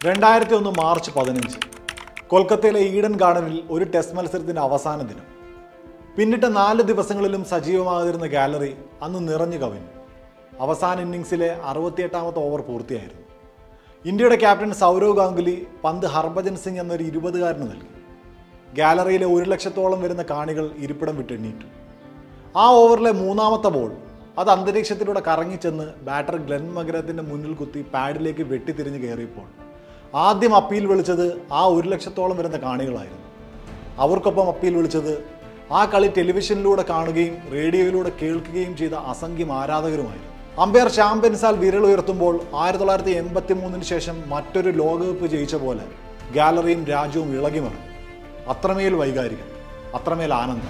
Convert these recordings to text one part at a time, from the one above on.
രണ്ടായിരത്തി ഒന്ന് മാർച്ച് പതിനഞ്ച് കൊൽക്കത്തയിലെ ഈഡൻ ഗാർഡനിൽ ഒരു ടെസ്റ്റ് മത്സരത്തിന്റെ അവസാന ദിനം പിന്നിട്ട നാല് ദിവസങ്ങളിലും സജീവമാകാതിരുന്ന ഗാലറി അന്ന് നിറഞ്ഞു കവിഞ്ഞു അവസാന ഇന്നിങ്സിലെ അറുപത്തിയെട്ടാമത്തെ ഓവർ പൂർത്തിയായിരുന്നു ഇന്ത്യയുടെ ക്യാപ്റ്റൻ സൗരവ് ഗാംഗുലി പന്ത് ഹർഭജൻ സിംഗ് എന്നൊരു ഇരുപതുകാരന് നൽകി ഗാലറിയിലെ ഒരു ലക്ഷത്തോളം വരുന്ന കാണികൾ ഇരിപ്പിടം വിട്ടെണ്ണീറ്റു ആ ഓവറിലെ മൂന്നാമത്തെ ബോൾ അത് അന്തരീക്ഷത്തിലൂടെ കറങ്ങിച്ചെന്ന് ബാറ്റർ ഗ്ലെൻ മകരത്തിൻ്റെ മുന്നിൽ കുത്തി പാഡിലേക്ക് വെട്ടിത്തിരിഞ്ഞ് കയറിയപ്പോൾ ആദ്യം അപ്പീൽ വിളിച്ചത് ആ ഒരു ലക്ഷത്തോളം വരുന്ന കാണികളായിരുന്നു അവർക്കൊപ്പം അപ്പീൽ വിളിച്ചത് ആ കളി ടെലിവിഷനിലൂടെ കാണുകയും റേഡിയോയിലൂടെ കേൾക്കുകയും ചെയ്ത അസംഖ്യം ആരാധകരുമായിരുന്നു അമ്പയർ ശ്യാം ബെൻസാൽ വിരൽ ഉയർത്തുമ്പോൾ ആയിരത്തി തൊള്ളായിരത്തി എൺപത്തി മൂന്നിന് ശേഷം മറ്റൊരു ലോകകപ്പ് ജയിച്ച പോലെ ഗാലറിയും രാജ്യവും ഇളകി മറിഞ്ഞു അത്രമേൽ വൈകാരികം അത്രമേൽ ആനന്ദം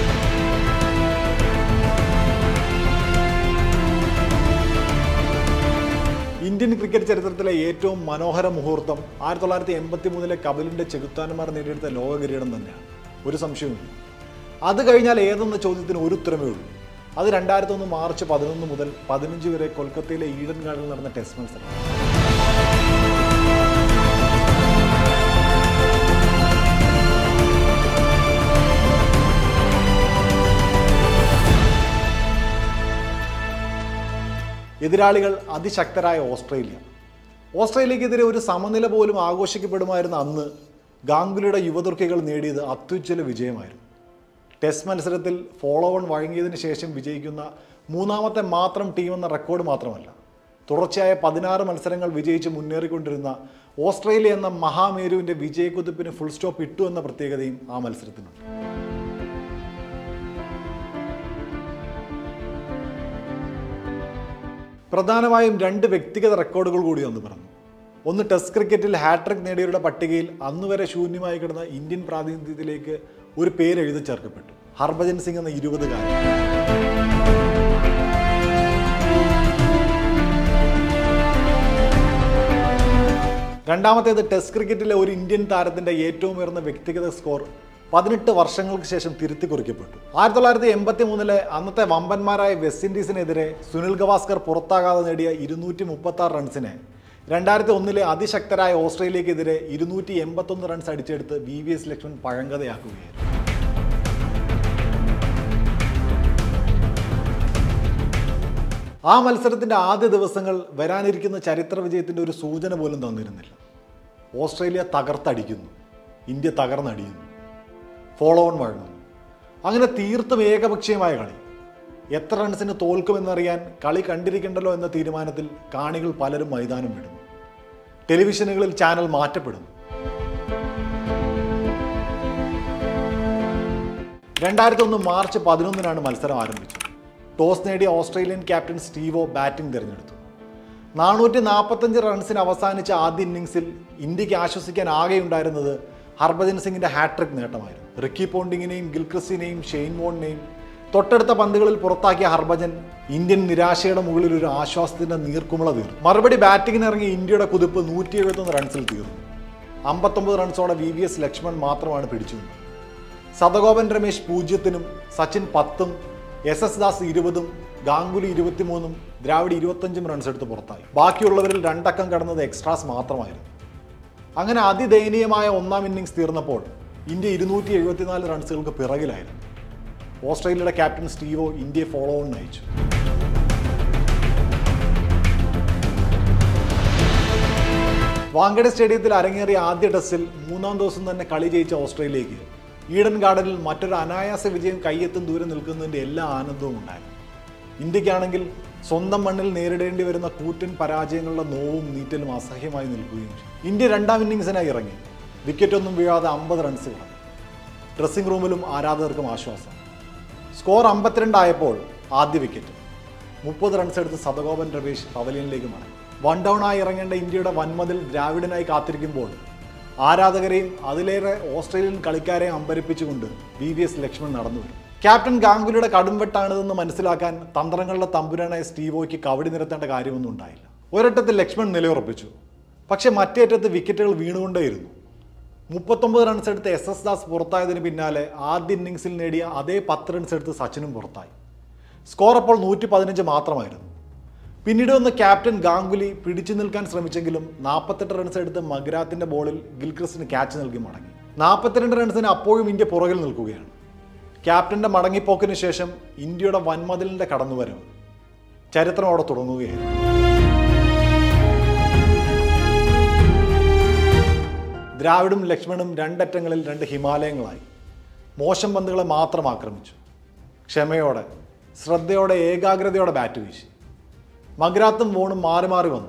ഇന്ത്യൻ ക്രിക്കറ്റ് ചരിത്രത്തിലെ ഏറ്റവും മനോഹര മുഹൂർത്തം ആയിരത്തി തൊള്ളായിരത്തി എൺപത്തി മൂന്നിലെ കപിലിന്റെ ചെകുത്താന്മാർ നേടിയെടുത്ത ലോക കിരീടം തന്നെയാണ് ഒരു സംശയവുമില്ല അത് കഴിഞ്ഞാൽ ഏതെന്ന ചോദ്യത്തിന് ഒരു ഉത്തരമേ ഉള്ളൂ അത് രണ്ടായിരത്തി ഒന്ന് മാർച്ച് പതിനൊന്ന് മുതൽ പതിനഞ്ച് വരെ കൊൽക്കത്തയിലെ ഈഡൻ ഗാർഡനിൽ നടന്ന ടെസ്റ്റ് മത്സരം എതിരാളികൾ അതിശക്തരായ ഓസ്ട്രേലിയ ഓസ്ട്രേലിയക്കെതിരെ ഒരു സമനില പോലും ആഘോഷിക്കപ്പെടുമായിരുന്ന അന്ന് ഗാംഗുലിയുടെ യുവതുർക്കികൾ നേടിയത് അത്യുജ്വല വിജയമായിരുന്നു ടെസ്റ്റ് മത്സരത്തിൽ ഫോളോ ഓൺ വഴങ്ങിയതിന് ശേഷം വിജയിക്കുന്ന മൂന്നാമത്തെ മാത്രം ടീം എന്ന റെക്കോർഡ് മാത്രമല്ല തുടർച്ചയായ പതിനാറ് മത്സരങ്ങൾ വിജയിച്ച് മുന്നേറിക്കൊണ്ടിരുന്ന ഓസ്ട്രേലിയ എന്ന മഹാമേരുവിൻ്റെ വിജയക്കുതിപ്പിന് ഫുൾ സ്റ്റോപ്പ് ഇട്ടു എന്ന പ്രത്യേകതയും ആ മത്സരത്തിനുണ്ട് പ്രധാനമായും രണ്ട് വ്യക്തിഗത റെക്കോർഡുകൾ കൂടി ഒന്ന് പറഞ്ഞു ഒന്ന് ടെസ്റ്റ് ക്രിക്കറ്റിൽ ഹാട്രിക് നേടിയവരുടെ പട്ടികയിൽ അന്നുവരെ ശൂന്യമായി കിടന്ന ഇന്ത്യൻ പ്രാതിനിധ്യത്തിലേക്ക് ഒരു പേര് എഴുതി ചേർക്കപ്പെട്ടു ഹർഭജൻ സിംഗ് എന്ന ഇരുപതുകാരൻ രണ്ടാമത്തേത് ടെസ്റ്റ് ക്രിക്കറ്റിലെ ഒരു ഇന്ത്യൻ താരത്തിന്റെ ഏറ്റവും ഉയർന്ന വ്യക്തിഗത സ്കോർ പതിനെട്ട് വർഷങ്ങൾക്ക് ശേഷം തിരുത്തി കുറിക്കപ്പെട്ടു ആയിരത്തി തൊള്ളായിരത്തി എൺപത്തി മൂന്നിലെ അന്നത്തെ വമ്പന്മാരായ വെസ്റ്റ് ഇൻഡീസിനെതിരെ സുനിൽ ഗവാസ്കർ പുറത്താകാതെ നേടിയ ഇരുന്നൂറ്റി മുപ്പത്തി ആറ് റൺസിനെ രണ്ടായിരത്തി ഒന്നിലെ അതിശക്തരായ ഓസ്ട്രേലിയക്കെതിരെ ഇരുന്നൂറ്റി എൺപത്തൊന്ന് റൺസ് അടിച്ചെടുത്ത് വി വി എസ് ലക്ഷ്മൺ പഴങ്കഥയാക്കുകയായിരുന്നു ആ മത്സരത്തിന്റെ ആദ്യ ദിവസങ്ങൾ വരാനിരിക്കുന്ന ചരിത്ര വിജയത്തിന്റെ ഒരു സൂചന പോലും തന്നിരുന്നില്ല ഓസ്ട്രേലിയ തകർത്തടിക്കുന്നു ഇന്ത്യ തകർന്നടിയുന്നു ഫോളോ ഓൺ വഴങ്ങുന്നു അങ്ങനെ തീർത്തും ഏകപക്ഷീയമായ കളി എത്ര റൺസിന് തോൽക്കുമെന്നറിയാൻ കളി കണ്ടിരിക്കണ്ടല്ലോ എന്ന തീരുമാനത്തിൽ കാണികൾ പലരും മൈതാനം വിടുന്നു ടെലിവിഷനുകളിൽ ചാനൽ മാറ്റപ്പെടുന്നു രണ്ടായിരത്തി ഒന്ന് മാർച്ച് പതിനൊന്നിനാണ് മത്സരം ആരംഭിച്ചത് ടോസ് നേടിയ ഓസ്ട്രേലിയൻ ക്യാപ്റ്റൻ സ്റ്റീവോ ബാറ്റിംഗ് തിരഞ്ഞെടുത്തു നാനൂറ്റി നാൽപ്പത്തഞ്ച് റൺസിന് അവസാനിച്ച ആദ്യ ഇന്നിങ്സിൽ ഇന്ത്യക്ക് ആശ്വസിക്കാൻ ആകെയുണ്ടായിരുന്നത് ഹർഭജൻ സിംഗിന്റെ ഹാട്രിക് നേട്ടമായിരുന്നു റിക്കി പോണ്ടിങ്ങിനെയും ഗിൽക്രിസ്റ്റിനെയും ഷെയ്ൻ മോണിനെയും തൊട്ടടുത്ത പന്തുകളിൽ പുറത്താക്കിയ ഹർഭജൻ ഇന്ത്യൻ നിരാശയുടെ മുകളിൽ ഒരു ആശ്വാസത്തിന്റെ നീർക്കുമിള തീർന്നു മറുപടി ബാറ്റിങ്ങിനിറങ്ങിയ ഇന്ത്യയുടെ കുതിപ്പ് നൂറ്റി എഴുപത്തൊന്ന് റൺസിൽ തീർന്നു അമ്പത്തൊമ്പത് റൺസോടെ വി വി എസ് ലക്ഷ്മൺ മാത്രമാണ് പിടിച്ചു നിന്നത് സതഗോപൻ രമേശ് പൂജ്യത്തിനും സച്ചിൻ പത്തും എസ് എസ് ദാസ് ഇരുപതും ഗാംഗുലി ഇരുപത്തിമൂന്നും ദ്രാവിഡ് ഇരുപത്തഞ്ചും റൺസ് എടുത്ത് പുറത്തായി ബാക്കിയുള്ളവരിൽ രണ്ടക്കം കടന്നത് എക്സ്ട്രാസ് മാത്രമായിരുന്നു അങ്ങനെ അതിദയനീയമായ ഒന്നാം ഇന്നിംഗ്സ് തീർന്നപ്പോൾ ഇന്ത്യ ഇരുന്നൂറ്റി എഴുപത്തിനാല് റൺസുകൾക്ക് പിറകിലായിരുന്നു ഓസ്ട്രേലിയയുടെ ക്യാപ്റ്റൻ സ്റ്റീവോ ഇന്ത്യയെ ഫോളോ ഓൺ നയിച്ചു വാങ്കഡെ സ്റ്റേഡിയത്തിൽ അരങ്ങേറിയ ആദ്യ ടെസ്റ്റിൽ മൂന്നാം ദിവസം തന്നെ കളി ജയിച്ച ഓസ്ട്രേലിയക്ക് ഈഡൻ ഗാർഡനിൽ മറ്റൊരു അനായാസ വിജയം കയ്യെത്തും ദൂരം നിൽക്കുന്നതിൻ്റെ എല്ലാ ആനന്ദവും ഉണ്ടായിരുന്നു ഇന്ത്യക്കാണെങ്കിൽ സ്വന്തം മണ്ണിൽ നേരിടേണ്ടി വരുന്ന കൂറ്റൻ പരാജയങ്ങളുടെ നോവും നീറ്റലും അസഹ്യമായി നിൽക്കുകയും ചെയ്തു ഇന്ത്യ രണ്ടാം ഇന്നിങ്സിനായി ഇറങ്ങി വിക്കറ്റൊന്നും വീഴാതെ അമ്പത് റൺസ് കിടന്നു ഡ്രസ്സിംഗ് റൂമിലും ആരാധകർക്കും ആശ്വാസം സ്കോർ അമ്പത്തിരണ്ടായപ്പോൾ ആദ്യ വിക്കറ്റ് മുപ്പത് റൺസ് എടുത്ത് സതഗോപൻ രമേശ് പവലിയനിലേക്ക് മടങ്ങി വൺ ഡൗൺ ആയി ഇറങ്ങേണ്ട ഇന്ത്യയുടെ വൻമതിൽ ദ്രാവിഡിനായി കാത്തിരിക്കുമ്പോൾ ആരാധകരെയും അതിലേറെ ഓസ്ട്രേലിയൻ കളിക്കാരെയും അമ്പരിപ്പിച്ചുകൊണ്ട് വി വി എസ് ലക്ഷ്മൺ നടന്നു വരും ക്യാപ്റ്റൻ ഗാംഗുലിയുടെ കടുംവെട്ടാണിതെന്ന് മനസ്സിലാക്കാൻ തന്ത്രങ്ങളുടെ തമ്പുരാനായ സ്റ്റീവോയ്ക്ക് കവടി നിരത്തേണ്ട കാര്യമൊന്നും ഉണ്ടായില്ല ഒരറ്റത്തിൽ ലക്ഷ്മൺ നിലയുറപ്പിച്ചു പക്ഷേ മറ്റേറ്റത്ത് വിക്കറ്റുകൾ വീണുകൊണ്ടേയിരുന്നു മുപ്പത്തൊമ്പത് റൺസ് എടുത്ത് എസ് എസ് ദാസ് പുറത്തായതിന് പിന്നാലെ ആദ്യ ഇന്നിങ്സിൽ നേടിയ അതേ പത്ത് റൺസ് എടുത്ത് സച്ചിനും പുറത്തായി സ്കോർ അപ്പോൾ നൂറ്റി പതിനഞ്ച് മാത്രമായിരുന്നു പിന്നീട് വന്ന ക്യാപ്റ്റൻ ഗാംഗുലി പിടിച്ചു നിൽക്കാൻ ശ്രമിച്ചെങ്കിലും നാൽപ്പത്തെട്ട് റൺസ് എടുത്ത് മഗ്രാത്തിന്റെ ബോളിൽ ഗിൽക്രിസ്റ്റിന് ക്യാച്ച് നൽകി മടങ്ങി നാൽപ്പത്തിരണ്ട് റൺസിന് അപ്പോഴും ഇന്ത്യ പുറകിൽ നിൽക്കുകയാണ് ക്യാപ്റ്റന്റെ മടങ്ങിപ്പോക്കിന് ശേഷം ഇന്ത്യയുടെ വൻമതിലിന്റെ കടന്നുവരവ് ചരിത്രം അവിടെ തുടങ്ങുകയായിരുന്നു ദ്രാവിഡും ലക്ഷ്മണും രണ്ടറ്റങ്ങളിൽ രണ്ട് ഹിമാലയങ്ങളായി മോശം പന്തുകളെ മാത്രം ആക്രമിച്ചു ക്ഷമയോടെ ശ്രദ്ധയോടെ ഏകാഗ്രതയോടെ ബാറ്റ് വീശി മഗ്രാത്തും വോണും മാറി മാറി വന്നു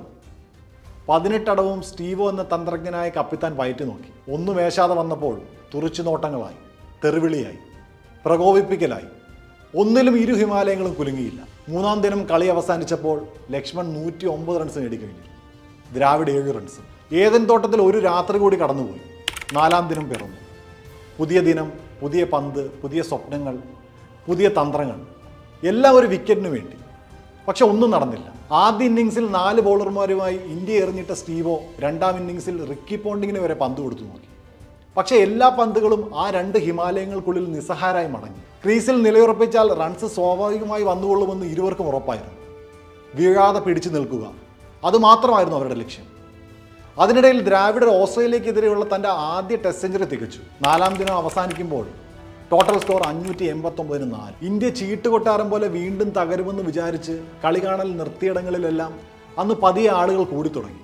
പതിനെട്ടടവും സ്റ്റീവോ എന്ന തന്ത്രജ്ഞനായ കപ്പിത്താൻ വയറ്റി നോക്കി ഒന്നും മേശാതെ വന്നപ്പോൾ തുറിച്ചു നോട്ടങ്ങളായി തെറിവിളിയായി പ്രകോപിപ്പിക്കലായി ഒന്നിലും ഇരു ഹിമാലയങ്ങളും കുലുങ്ങിയില്ല മൂന്നാം ദിനം കളി അവസാനിച്ചപ്പോൾ ലക്ഷ്മൺ നൂറ്റി ഒമ്പത് റൺസ് നേടിക്കഴിഞ്ഞു ദ്രാവിഡ് ഏഴ് റൺസ് ഏതൻ തോട്ടത്തിൽ ഒരു രാത്രി കൂടി കടന്നുപോയി നാലാം ദിനം പിറന്നു പുതിയ ദിനം പുതിയ പന്ത് പുതിയ സ്വപ്നങ്ങൾ പുതിയ തന്ത്രങ്ങൾ എല്ലാം ഒരു വിക്കറ്റിന് വേണ്ടി പക്ഷെ ഒന്നും നടന്നില്ല ആദ്യ ഇന്നിങ്സിൽ നാല് ബൗളർമാരുമായി ഇന്ത്യ എറിഞ്ഞിട്ട സ്റ്റീവോ രണ്ടാം ഇന്നിങ്സിൽ റിക്കി പോണ്ടിങ്ങിന് വരെ പന്ത് കൊടുത്തു നോക്കി പക്ഷേ എല്ലാ പന്തുകളും ആ രണ്ട് ഹിമാലയങ്ങൾക്കുള്ളിൽ നിസ്സഹാരായി മടങ്ങി ക്രീസിൽ നിലയുറപ്പിച്ചാൽ റൺസ് സ്വാഭാവികമായി വന്നുകൊള്ളുമെന്ന് ഇരുവർക്കും ഉറപ്പായിരുന്നു വീഴാതെ പിടിച്ചു നിൽക്കുക അതുമാത്രമായിരുന്നു അവരുടെ ലക്ഷ്യം അതിനിടയിൽ ദ്രാവിഡർ ഓസ്ട്രേലിയക്കെതിരെയുള്ള തൻ്റെ ആദ്യ ടെസ്റ്റ് സെഞ്ചുറി തികച്ചു നാലാം ദിനം അവസാനിക്കുമ്പോൾ ടോട്ടൽ സ്കോർ അഞ്ഞൂറ്റി എൺപത്തൊമ്പതിന് നാല് ഇന്ത്യ ചീട്ടുകൊട്ടാരം പോലെ വീണ്ടും തകരുമെന്ന് വിചാരിച്ച് കളി കാണൽ നിർത്തിയിടങ്ങളിലെല്ലാം അന്ന് പതിയെ ആളുകൾ കൂടി തുടങ്ങി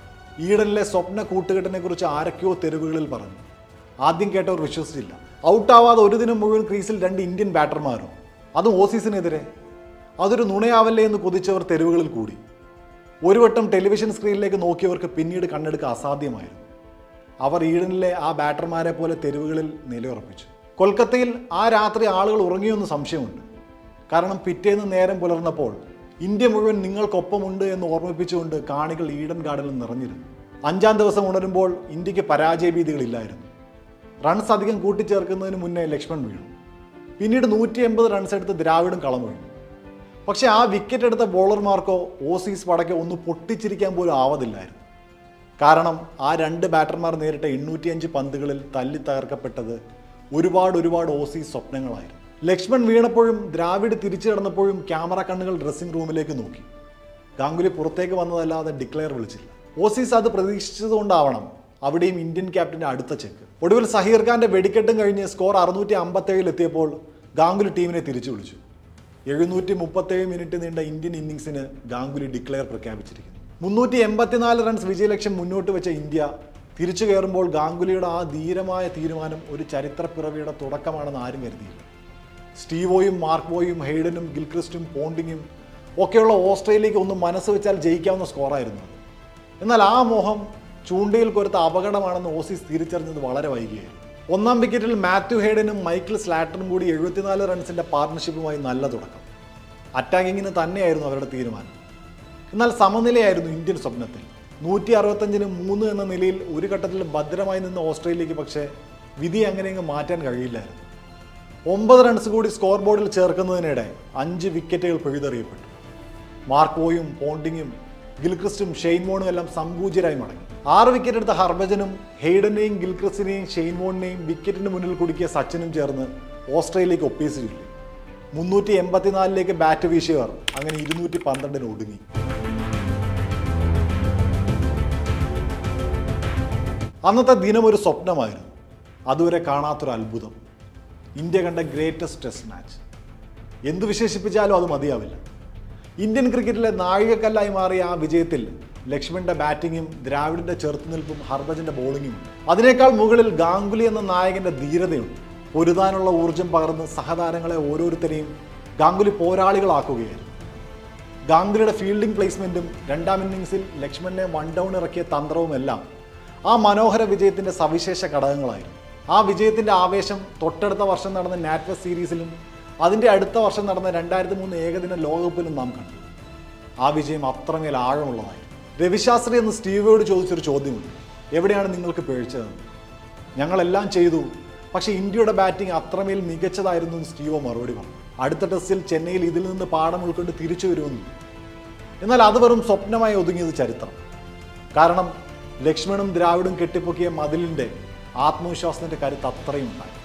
ഈഡനിലെ സ്വപ്ന കൂട്ടുകെട്ടിനെ കുറിച്ച് ആരൊക്കെയോ തെരുവുകളിൽ പറഞ്ഞു ആദ്യം കേട്ടവർ വിശ്വസിച്ചില്ല ഔട്ടാവാതെ ഒരു ദിനം മുഴുവൻ ക്രീസിൽ രണ്ട് ഇന്ത്യൻ ബാറ്റർമാരും അതും ഓസീസിനെതിരെ അതൊരു നുണയാവല്ലേ എന്ന് കൊതിച്ചവർ തെരുവുകളിൽ കൂടി ഒരു വട്ടം ടെലിവിഷൻ സ്ക്രീനിലേക്ക് നോക്കിയവർക്ക് പിന്നീട് കണ്ണെടുക്കുക അസാധ്യമായിരുന്നു അവർ ഈഡനിലെ ആ ബാറ്റർമാരെ പോലെ തെരുവുകളിൽ നിലയുറപ്പിച്ചു കൊൽക്കത്തയിൽ ആ രാത്രി ആളുകൾ ഉറങ്ങിയെന്ന് സംശയമുണ്ട് കാരണം പിറ്റേന്ന് നേരം പുലർന്നപ്പോൾ ഇന്ത്യ മുഴുവൻ നിങ്ങൾക്കൊപ്പമുണ്ട് എന്ന് ഓർമ്മിപ്പിച്ചുകൊണ്ട് കാണികൾ ഈഡൻ ഗാർഡനിൽ നിറഞ്ഞിരുന്നു അഞ്ചാം ദിവസം ഉണരുമ്പോൾ ഇന്ത്യക്ക് പരാജയ ഭീതികളില്ലായിരുന്നു റൺസ് അധികം കൂട്ടിച്ചേർക്കുന്നതിന് മുന്നേ ലക്ഷ്മൺ വീണു പിന്നീട് നൂറ്റി എൺപത് റൺസ് എടുത്ത് ദ്രാവിഡും കളം വീണു പക്ഷേ ആ വിക്കറ്റ് എടുത്ത ബോളർമാർക്കോ ഓസീസ് പടക്കോ ഒന്ന് പൊട്ടിച്ചിരിക്കാൻ പോലും ആവതില്ലായിരുന്നു കാരണം ആ രണ്ട് ബാറ്റർമാർ നേരിട്ട എണ്ണൂറ്റിയഞ്ച് പന്തുകളിൽ തല്ലി തകർക്കപ്പെട്ടത് ഒരുപാട് ഒരുപാട് ഓസീസ് സ്വപ്നങ്ങളായിരുന്നു ലക്ഷ്മൺ വീണപ്പോഴും ദ്രാവിഡ് തിരിച്ചു കിടന്നപ്പോഴും ക്യാമറ കണ്ണുകൾ ഡ്രസ്സിംഗ് റൂമിലേക്ക് നോക്കി ഗാംഗുലി പുറത്തേക്ക് വന്നതല്ലാതെ ഡിക്ലെയർ വിളിച്ചില്ല ഓസീസ് അത് പ്രതീക്ഷിച്ചതുകൊണ്ടാവണം അവിടെയും ഇന്ത്യൻ ക്യാപ്റ്റന്റെ അടുത്ത ചെക്ക് ഒടുവിൽ സഹീർ ഖാന്റെ വെടിക്കെട്ടും കഴിഞ്ഞ് സ്കോർ അറുന്നൂറ്റി അമ്പത്തേഴിൽ എത്തിയപ്പോൾ ഗാംഗുലി ടീമിനെ തിരിച്ചു വിളിച്ചു എഴുന്നൂറ്റി മുപ്പത്തേഴ് മിനിറ്റ് നീണ്ട ഇന്ത്യൻ ഇന്നിങ്സിന് ഗാംഗുലി ഡിക്ലെയർ പ്രഖ്യാപിച്ചിരിക്കുന്നു മുന്നൂറ്റി എൺപത്തിനാല് റൺസ് വിജയലക്ഷ്യം മുന്നോട്ട് വെച്ച ഇന്ത്യ തിരിച്ചു കയറുമ്പോൾ ഗാംഗുലിയുടെ ആ ധീരമായ തീരുമാനം ഒരു ചരിത്രപ്പിറവിയുടെ തുടക്കമാണെന്ന് ആരും കരുതിയില്ല സ്റ്റീവോയും മാർക്കോയും ഹെയ്ഡനും ഗിൽക്രിസ്റ്റും പോണ്ടിങ്ങും ഒക്കെയുള്ള ഓസ്ട്രേലിയക്ക് ഒന്ന് മനസ്സ് വെച്ചാൽ ജയിക്കാവുന്ന സ്കോറായിരുന്നു അത് എന്നാൽ ആ മോഹം ചൂണ്ടയിൽ കൊരുത്ത അപകടമാണെന്ന് ഓസീസ് തിരിച്ചറിഞ്ഞത് വളരെ വൈകിയായിരുന്നു ഒന്നാം വിക്കറ്റിൽ മാത്യു ഹെയ്ഡനും മൈക്കിൾ സ്ലാറ്റനും കൂടി എഴുപത്തിനാല് റൺസിന്റെ പാർട്ണർഷിപ്പുമായി നല്ല തുടക്കം അറ്റാക്കിങ്ങിന് തന്നെയായിരുന്നു അവരുടെ തീരുമാനം എന്നാൽ സമനിലയായിരുന്നു ഇന്ത്യൻ സ്വപ്നത്തിൽ നൂറ്റി അറുപത്തഞ്ചിന് മൂന്ന് എന്ന നിലയിൽ ഒരു ഘട്ടത്തിൽ ഭദ്രമായി നിന്ന ഓസ്ട്രേലിയക്ക് പക്ഷേ വിധി അങ്ങനെയങ്ങ് മാറ്റാൻ കഴിയില്ലായിരുന്നു ഒമ്പത് റൺസ് കൂടി സ്കോർ ബോർഡിൽ ചേർക്കുന്നതിനിടെ അഞ്ച് വിക്കറ്റുകൾ പിഴുതെറിയപ്പെട്ടു മാർക്കോയും പോണ്ടിങ്ങും ഗിൽക്രിസ്റ്റും ഷെയ്ൻമോണും എല്ലാം സംപൂജ്യരായി മടങ്ങി ആറ് വിക്കറ്റ് എടുത്ത ഹർഭജനും ഹെയ്ഡനെയും ഗിൽക്രിസ്റ്റിനെയും ഷെയ്ൻമോണിനെയും വിക്കറ്റിന് മുന്നിൽ കുടുക്കിയ സച്ചിനും ചേർന്ന് ഓസ്ട്രേലിയക്ക് ഒപ്പീസിലില്ല മുന്നൂറ്റി എൺപത്തിനാലിലേക്ക് ബാറ്റ് വീശിയവർ അങ്ങനെ ഇരുന്നൂറ്റി പന്ത്രണ്ടിന് ഒടുങ്ങി അന്നത്തെ ദിനം ഒരു സ്വപ്നമായിരുന്നു അതുവരെ കാണാത്തൊരു അത്ഭുതം ഇന്ത്യ കണ്ട ഗ്രേറ്റസ്റ്റ് ടെസ്റ്റ് മാച്ച് എന്ത് വിശേഷിപ്പിച്ചാലും അത് മതിയാവില്ല ഇന്ത്യൻ ക്രിക്കറ്റിലെ നാഴികക്കല്ലായി മാറിയ ആ വിജയത്തിൽ ലക്ഷ്മണിന്റെ ബാറ്റിങ്ങും ദ്രാവിഡിന്റെ ചെറുത്തുനിൽപ്പും ഹർഭജന്റെ ബോളിങ്ങും അതിനേക്കാൾ മുകളിൽ ഗാംഗുലി എന്ന നായകന്റെ ധീരതയുണ്ട് പൊരുതാനുള്ള ഊർജം പകർന്ന് സഹതാരങ്ങളെ ഓരോരുത്തരെയും ഗാംഗുലി പോരാളികളാക്കുകയായിരുന്നു ഗാംഗുലിയുടെ ഫീൽഡിംഗ് പ്ലേസ്മെന്റും രണ്ടാം ഇന്നിങ്സിൽ ലക്ഷ്മണനെ വൺ ഡൗൺ ഇറക്കിയ തന്ത്രവുമെല്ലാം ആ മനോഹര വിജയത്തിന്റെ സവിശേഷ ഘടകങ്ങളായിരുന്നു ആ വിജയത്തിന്റെ ആവേശം തൊട്ടടുത്ത വർഷം നടന്ന നാറ്റ്വസ് സീരീസിലും അതിന്റെ അടുത്ത വർഷം നടന്ന രണ്ടായിരത്തി മൂന്ന് ഏകദിന ലോകകപ്പിലും നാം കണ്ടു ആ വിജയം അത്രമേൽ ആഴമുള്ളതായിരുന്നു രവിശാസ്ത്രി എന്ന് സ്റ്റീവയോട് ചോദിച്ചൊരു ചോദ്യമുണ്ട് എവിടെയാണ് നിങ്ങൾക്ക് പിഴച്ചതെന്ന് ഞങ്ങളെല്ലാം ചെയ്തു പക്ഷേ ഇന്ത്യയുടെ ബാറ്റിംഗ് അത്രമേൽ മികച്ചതായിരുന്നു എന്ന് സ്റ്റീവോ മറുപടി പറഞ്ഞു അടുത്ത ടെസ്റ്റിൽ ചെന്നൈയിൽ ഇതിൽ നിന്ന് പാഠം ഉൾക്കൊണ്ട് തിരിച്ചു വരുമെന്ന് എന്നാൽ അത് വെറും സ്വപ്നമായി ഒതുങ്ങിയത് ചരിത്രം കാരണം ലക്ഷ്മണും ദ്രാവിഡും കെട്ടിപ്പൊക്കിയ മതിലിൻ്റെ ആത്മവിശ്വാസത്തിൻ്റെ കരുത്ത് അത്രയും ഉണ്ടായി